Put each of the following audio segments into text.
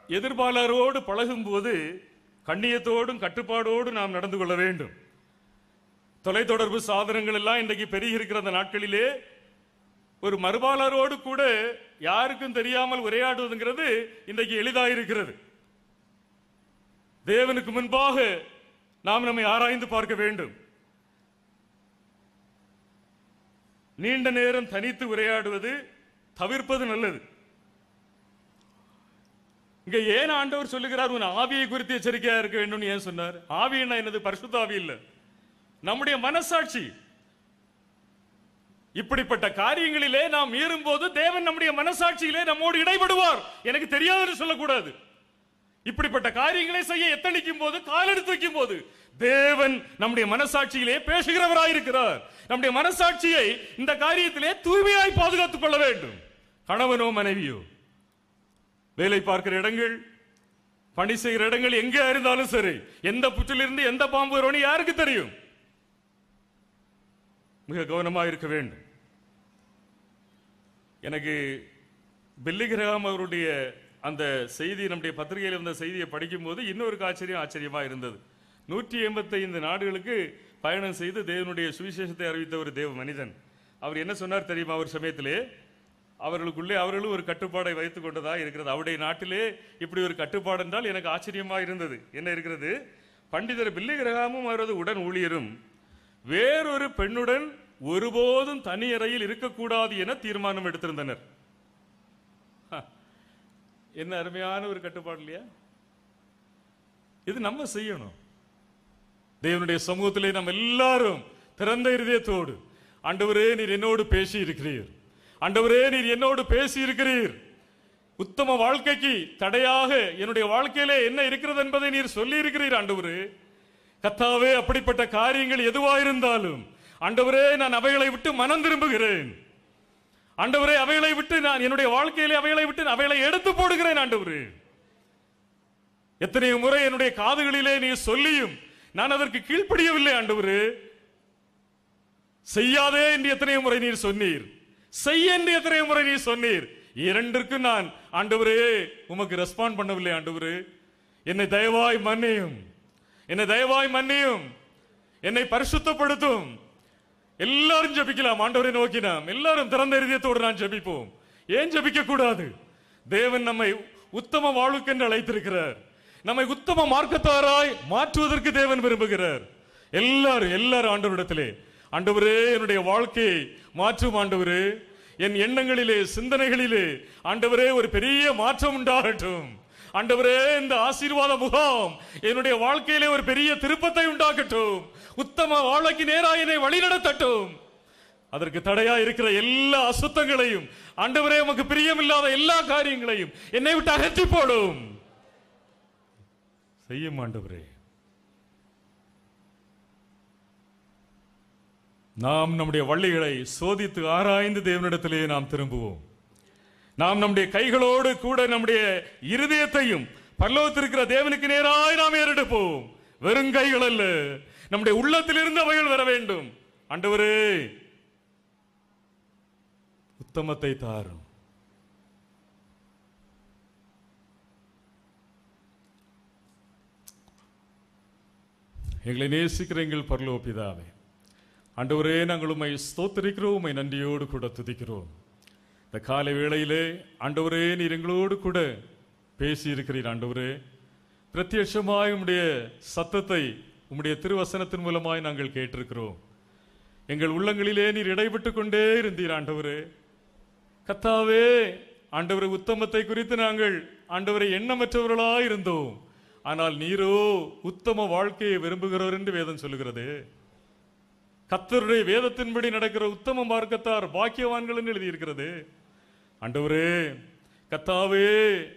எதிர்பாலரோடு பழகும்போது கண்ணியத்தோடும் கட்டுப்பாடோடும் நாம் நடந்து கொள்ள வேண்டும் தொலைத்தொடர்பு சாதனங்கள் எல்லாம் இன்றைக்கு பெருகி இருக்கிற அந்த நாட்களிலே ஒரு மறுபாலரோடு கூட யாருக்கும் தெரியாமல் உரையாடுவதுங்கிறது இன்றைக்கு எளிதாயிருக்கிறது தேவனுக்கு முன்பாக நாம் நம்மை ஆராய்ந்து பார்க்க வேண்டும் நீண்ட நேரம் தனித்து உரையாடுவது தவிர்ப்பது நல்லது இங்க ஏன் ஆண்டவர் சொல்லுகிறார் உன் ஆவியை குறித்து எச்சரிக்கையா இருக்க வேண்டும் ஏன் சொன்னார் ஆவின்னா என்னது பரிசுத்த ஆவி இல்ல நம்முடைய மனசாட்சி இப்படிப்பட்ட காரியங்களிலே நாம் மீறும் போது தேவன் நம்முடைய மனசாட்சியிலே நம்மோடு இடைபடுவார் எனக்கு தெரியாதுன்னு சொல்லக்கூடாது இப்படிப்பட்ட காரியங்களை செய்ய எத்தனிக்கும் போது காலெடுத்து வைக்கும் போது தேவன் நம்முடைய மனசாட்சியிலே பேசுகிறவராயிருக்கிறார் நம்முடைய மனசாட்சியை இந்த காரியத்திலே தூய்மையாய் பாதுகாத்துக் கொள்ள வேண்டும் கணவனோ மனைவியோ வேலை பார்க்கிற இடங்கள் பணி செய்கிற இடங்கள் எங்கே இருந்தாலும் சரி எந்த புற்றிலிருந்து எந்த பாம்பு வரும்னு யாருக்கு தெரியும் மிக கவனமா இருக்க வேண்டும் எனக்கு பில்லிகிரகாம் அவருடைய அந்த செய்தி நம்முடைய பத்திரிகையில் இருந்த செய்தியை படிக்கும்போது இன்னொரு ஆச்சரியம் ஆச்சரியமா இருந்தது நூற்றி எண்பத்தைந்து நாடுகளுக்கு பயணம் செய்து தேவனுடைய சுவிசேஷத்தை அறிவித்த ஒரு தேவ மனிதன் அவர் என்ன சொன்னார் தெரியுமா அவர் சமயத்திலே அவர்களுக்குள்ளே அவர்களும் ஒரு கட்டுப்பாடை வைத்துக் கொண்டதா இருக்கிறது அவருடைய நாட்டிலே இப்படி ஒரு கட்டுப்பாடு என்றால் எனக்கு ஆச்சரியமா இருந்தது என்ன இருக்கிறது பண்டிதர் பில்லிகிரகாமும் அவரது உடன் ஊழியரும் வேறொரு பெண்ணுடன் ஒருபோதும் தனி அறையில் இருக்கக்கூடாது என தீர்மானம் எடுத்திருந்தனர் ஹ, என்ன அருமையான ஒரு கட்டுப்பாடு இல்லையா இது நம்ம செய்யணும் தேவனுடைய சமூகத்திலே நம்ம எல்லாரும் திறந்த இருதயத்தோடு ஆண்டவரே நீர் என்னோடு பேசி இருக்கிறீர் ஆண்டவரே நீர் என்னோடு பேசி இருக்கிறீர் உத்தம வாழ்க்கைக்கு தடையாக என்னுடைய வாழ்க்கையிலே என்ன இருக்கிறது என்பதை நீர் சொல்லி இருக்கிறீர் ஆண்டவரே கத்தாவே அப்படிப்பட்ட காரியங்கள் எதுவாயிருந்தாலும் ஆண்டவரே நான் அவைகளை விட்டு மனம் திரும்புகிறேன் ஆண்டவரே அவைகளை விட்டு நான் என்னுடைய வாழ்க்கையிலே அவைகளை விட்டு அவைகளை எடுத்து போடுகிறேன் ஆண்டவரே எத்தனை முறை என்னுடைய காதுகளிலே நீ சொல்லியும் நான் அதற்கு கீழ்ப்படியவில்லை ஆண்டவரே செய்யாதே என்று எத்தனை முறை நீர் சொன்னீர் செய்ய என்று எத்தனை முறை நீர் சொன்னீர் இரண்டிற்கும் நான் ஆண்டவரே உமக்கு ரெஸ்பாண்ட் பண்ணவில்லை ஆண்டவரே என்னை தயவாய் மன்னியும் என்னை தயவாய் மன்னியும் என்னை பரிசுத்தப்படுத்தும் எல்லாரும் ஜெபிக்கலாம் ஆண்டவரை நோக்கி நாம் எல்லாரும் திறந்த இதயத்தோடு நான் ஜெபிப்போம் ஏன் ஜெபிக்க கூடாது தேவன் நம்மை உத்தம வாழ்வுக்கென்று அழைத்திருக்கிறார் நம்மை உத்தம மார்க்கத்தாராய் மாற்றுவதற்கு தேவன் விரும்புகிறார் எல்லாரும் எல்லாரும் ஆண்டவரிடத்திலே ஆண்டவரே என்னுடைய வாழ்க்கையை மாற்றும் ஆண்டவரே என் எண்ணங்களிலே சிந்தனைகளிலே ஆண்டவரே ஒரு பெரிய மாற்றம் உண்டாகட்டும் ஆண்டவரே இந்த ஆசீர்வாத முகாம் என்னுடைய வாழ்க்கையிலே ஒரு பெரிய திருப்பத்தை உண்டாக்கட்டும் உத்தம வாழ்க்கைக்கு நேராக என்னை வழிநடத்தட்டும் அதற்கு தடையா இருக்கிற எல்லா அசுத்தங்களையும் ஆண்டவரே உமக்கு பிரியமில்லாத எல்லா காரியங்களையும் என்னை விட்டு அகற்றி போடும் செய்யும் ஆண்டவரே நாம் நம்முடைய வள்ளிகளை சோதித்து ஆராய்ந்து தேவனிடத்திலே நாம் திரும்புவோம் நாம் நம்முடைய கைகளோடு கூட நம்முடைய இருதயத்தையும் பல்லவத்திருக்கிற தேவனுக்கு நேராய் நாம் ஏறெடுப்போம் வெறும் கைகள் அல்ல நம்முடைய உள்ளத்திலிருந்து அவைகள் வர வேண்டும் ஆண்டவரே உத்தமத்தை தாரும் எங்களை நேசிக்கிற எங்கள் பரலோக பிதாவே ஆண்டவரே நாங்கள் உம்மை ஸ்தோத்திரிக்கிறோம் உம்மை நன்றியோடு கூட துதிக்கிறோம் இந்த காலை வேளையிலே ஆண்டவரே நீர் எங்களோடு கூட பேசி இருக்கிறீர் ஆண்டவரே பிரத்யட்சமாய் உம்முடைய சத்தத்தை உம்முடைய திருவசனத்தின் மூலமாய் நாங்கள் கேட்டிருக்கிறோம் எங்கள் உள்ளங்களிலே நீர் இடைப்பட்டு கொண்டே இருந்தீர் ஆண்டவரே கத்தாவே ஆண்டவரை உத்தமத்தை குறித்து நாங்கள் ஆண்டவரை எண்ணமற்றவர்களாய் இருந்தோம் ஆனால் நீரோ உத்தம வாழ்க்கையை விரும்புகிறவர் என்று வேதம் சொல்லுகிறது கத்தருடைய வேதத்தின்படி நடக்கிற உத்தம மார்க்கத்தார் பாக்கியவான்கள் என்று எழுதியிருக்கிறது ஆண்டவரே கத்தாவே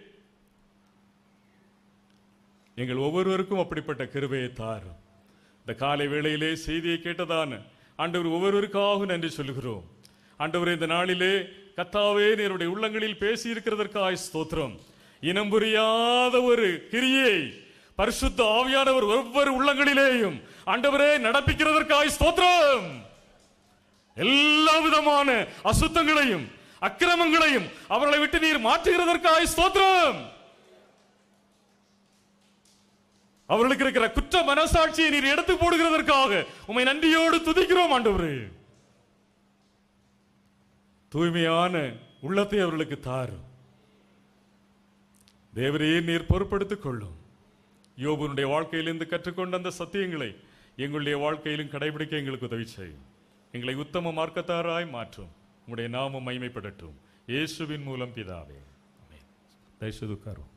எங்கள் ஒவ்வொருவருக்கும் அப்படிப்பட்ட கிருபையை தார் இந்த காலை வேளையிலே செய்தியை கேட்டதான ஆண்டவர் ஒவ்வொருவருக்காக நன்றி சொல்லுகிறோம் ஆண்டவரே இந்த நாளிலே கத்தாவே நீருடைய உள்ளங்களில் பேசி இருக்கிறதற்காய் ஸ்தோத்திரம் இனம் புரியாத ஒரு கிரியை பரிசுத்த ஆவியானவர் ஒவ்வொரு உள்ளங்களிலேயும் ஆண்டவரே நடப்பிக்கிறதற்காய் ஸ்தோத்திரம் எல்லா விதமான அசுத்தங்களையும் அக்கிரமங்களையும் அவர்களை விட்டு நீர் மாற்றுகிறதற்காய் ஸ்தோத்திரம் அவர்களுக்கு இருக்கிற குற்ற மனசாட்சியை நீர் எடுத்து போடுகிறதற்காக உம்மை நன்றியோடு துதிக்கிறோம் ஆண்டவரே தூய்மையான உள்ளத்தை அவர்களுக்கு தாரும் தேவரையே நீர் பொறுப்படுத்திக் கொள்ளும் யோபனுடைய வாழ்க்கையிலிருந்து கற்றுக்கொண்ட அந்த சத்தியங்களை எங்களுடைய வாழ்க்கையிலும் கடைபிடிக்க எங்களுக்கு உதவி செய்யும் எங்களை உத்தம மார்க்கத்தாராய் மாற்றும் உங்களுடைய நாமம் மைமைப்படட்டும் இயேசுவின் மூலம் பிதாவே ஆமென். தயவு செய்து உட்காரும்